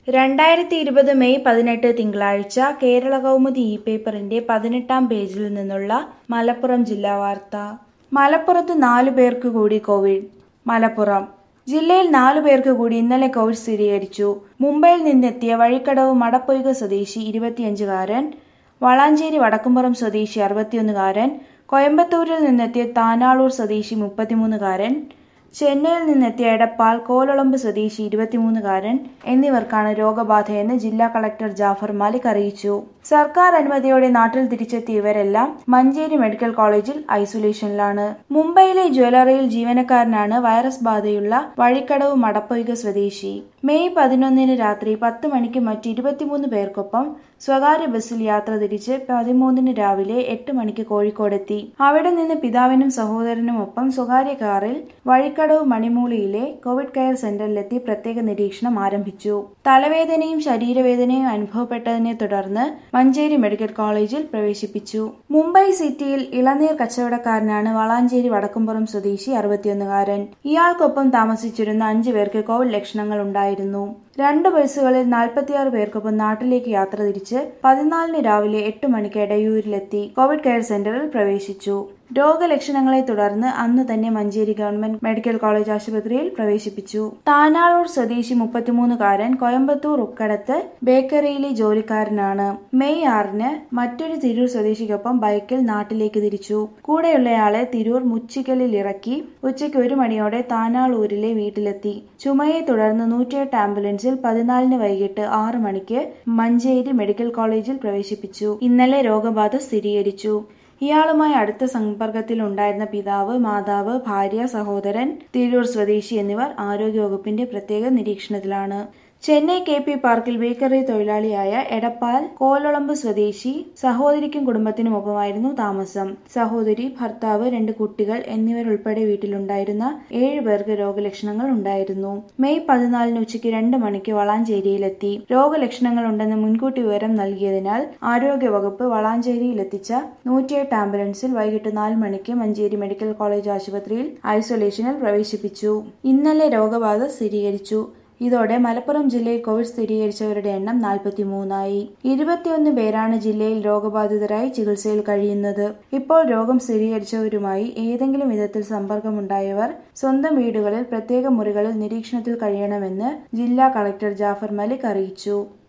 രണ്ടായിരത്തി ഇരുപത് മെയ് പതിനെട്ട് തിങ്കളാഴ്ച കേരള കൗമുദി ഇ പേപ്പറിന്റെ പതിനെട്ടാം പേജിൽ നിന്നുള്ള മലപ്പുറം ജില്ലാ വാർത്ത മലപ്പുറത്ത് നാലു പേർക്ക് കൂടി കോവിഡ് മലപ്പുറം ജില്ലയിൽ നാലു പേർക്ക് കൂടി ഇന്നലെ കോവിഡ് സ്ഥിരീകരിച്ചു മുംബൈയിൽ നിന്നെത്തിയ വഴിക്കടവ് മടപ്പൊയ്ക സ്വദേശി ഇരുപത്തിയഞ്ചുകാരൻ വളാഞ്ചേരി വടക്കുംപുറം സ്വദേശി അറുപത്തിയൊന്നുകാരൻ കോയമ്പത്തൂരിൽ നിന്നെത്തിയ താനാളൂർ സ്വദേശി മുപ്പത്തിമൂന്നുകാരൻ ചെന്നൈയിൽ നിന്നെത്തിയ എടപ്പാൾ കോലളമ്പ് സ്വദേശി ഇരുപത്തിമൂന്നുകാരൻ എന്നിവർക്കാണ് രോഗബാധയെന്ന് ജില്ലാ കളക്ടർ ജാഫർ മാലിക് അറിയിച്ചു സർക്കാർ അനുമതിയോടെ നാട്ടിൽ തിരിച്ചെത്തിയ ഇവരെല്ലാം മഞ്ചേരി മെഡിക്കൽ കോളേജിൽ ഐസൊലേഷനിലാണ് മുംബൈയിലെ ജ്വല്ലറിയിൽ ജീവനക്കാരനാണ് വൈറസ് ബാധയുള്ള വഴിക്കടവ് മടപ്പൊയ്ക സ്വദേശി മെയ് പതിനൊന്നിന് രാത്രി പത്ത് മണിക്ക് മറ്റ് ഇരുപത്തിമൂന്ന് പേർക്കൊപ്പം സ്വകാര്യ ബസ്സിൽ യാത്ര തിരിച്ച് പതിമൂന്നിന് രാവിലെ എട്ട് മണിക്ക് കോഴിക്കോടെത്തി അവിടെ നിന്ന് പിതാവിനും സഹോദരനുമൊപ്പം സ്വകാര്യ കാറിൽ വഴിക്കടവ് മണിമൂളിയിലെ കോവിഡ് കെയർ സെന്ററിലെത്തി പ്രത്യേക നിരീക്ഷണം ആരംഭിച്ചു തലവേദനയും ശരീരവേദനയും അനുഭവപ്പെട്ടതിനെ തുടർന്ന് മഞ്ചേരി മെഡിക്കൽ കോളേജിൽ പ്രവേശിപ്പിച്ചു മുംബൈ സിറ്റിയിൽ ഇളനീർ കച്ചവടക്കാരനാണ് വളാഞ്ചേരി വടക്കുംപുറം സ്വദേശി അറുപത്തിയൊന്നുകാരൻ ഇയാൾക്കൊപ്പം താമസിച്ചിരുന്ന അഞ്ചു പേർക്ക് കോവിഡ് ലക്ഷണങ്ങൾ ഉണ്ടായിരുന്നു രണ്ട് ബസ്സുകളിൽ നാൽപ്പത്തിയാറ് പേർക്കൊപ്പം നാട്ടിലേക്ക് യാത്ര തിരിച്ച് പതിനാലിന് രാവിലെ എട്ട് മണിക്ക് എടയൂരിലെത്തി കോവിഡ് കെയർ സെന്ററിൽ പ്രവേശിച്ചു രോഗലക്ഷണങ്ങളെ തുടർന്ന് അന്ന് തന്നെ മഞ്ചേരി ഗവൺമെന്റ് മെഡിക്കൽ കോളേജ് ആശുപത്രിയിൽ പ്രവേശിപ്പിച്ചു താനാളൂർ സ്വദേശി മുപ്പത്തിമൂന്നുകാരൻ കോയമ്പത്തൂർ ഉക്കടത്ത് ബേക്കറിയിലെ ജോലിക്കാരനാണ് മെയ് ആറിന് മറ്റൊരു തിരൂർ സ്വദേശിക്കൊപ്പം ബൈക്കിൽ നാട്ടിലേക്ക് തിരിച്ചു കൂടെയുള്ളയാളെ തിരൂർ മുച്ചിക്കലിൽ ഇറക്കി ഉച്ചയ്ക്ക് ഒരു മണിയോടെ താനാളൂരിലെ വീട്ടിലെത്തി ചുമയെ തുടർന്ന് നൂറ്റിയെട്ട് ആംബുലൻസിൽ പതിനാലിന് വൈകിട്ട് ആറ് മണിക്ക് മഞ്ചേരി മെഡിക്കൽ കോളേജിൽ പ്രവേശിപ്പിച്ചു ഇന്നലെ രോഗബാധ സ്ഥിരീകരിച്ചു ഇയാളുമായി അടുത്ത സമ്പർക്കത്തിലുണ്ടായിരുന്ന പിതാവ് മാതാവ് ഭാര്യ സഹോദരൻ തിരൂർ സ്വദേശി എന്നിവർ ആരോഗ്യവകുപ്പിന്റെ പ്രത്യേക നിരീക്ഷണത്തിലാണ് ചെന്നൈ കെ പി പാർക്കിൽ ബേക്കറി തൊഴിലാളിയായ എടപ്പാൽ കോലളമ്പ് സ്വദേശി സഹോദരിക്കും കുടുംബത്തിനുമൊപ്പമായിരുന്നു താമസം സഹോദരി ഭർത്താവ് രണ്ട് കുട്ടികൾ എന്നിവരുൾപ്പെടെ വീട്ടിലുണ്ടായിരുന്ന ഏഴ് പേർക്ക് രോഗലക്ഷണങ്ങൾ ഉണ്ടായിരുന്നു മെയ് പതിനാലിന് ഉച്ചയ്ക്ക് രണ്ട് മണിക്ക് വളാഞ്ചേരിയിലെത്തി രോഗലക്ഷണങ്ങൾ ഉണ്ടെന്ന് മുൻകൂട്ടി വിവരം നൽകിയതിനാൽ ആരോഗ്യവകുപ്പ് വളാഞ്ചേരിയിലെത്തിച്ച നൂറ്റിയെട്ട് ആംബുലൻസിൽ വൈകിട്ട് നാല് മണിക്ക് മഞ്ചേരി മെഡിക്കൽ കോളേജ് ആശുപത്രിയിൽ ഐസൊലേഷനിൽ പ്രവേശിപ്പിച്ചു ഇന്നലെ രോഗബാധ സ്ഥിരീകരിച്ചു ഇതോടെ മലപ്പുറം ജില്ലയിൽ കോവിഡ് സ്ഥിരീകരിച്ചവരുടെ എണ്ണം നാൽപ്പത്തിമൂന്നായി ഇരുപത്തിയൊന്ന് പേരാണ് ജില്ലയിൽ രോഗബാധിതരായി ചികിത്സയിൽ കഴിയുന്നത് ഇപ്പോൾ രോഗം സ്ഥിരീകരിച്ചവരുമായി ഏതെങ്കിലും വിധത്തിൽ സമ്പർക്കമുണ്ടായവർ സ്വന്തം വീടുകളിൽ പ്രത്യേക മുറികളിൽ നിരീക്ഷണത്തിൽ കഴിയണമെന്ന് ജില്ലാ കളക്ടർ ജാഫർ മലിക് അറിയിച്ചു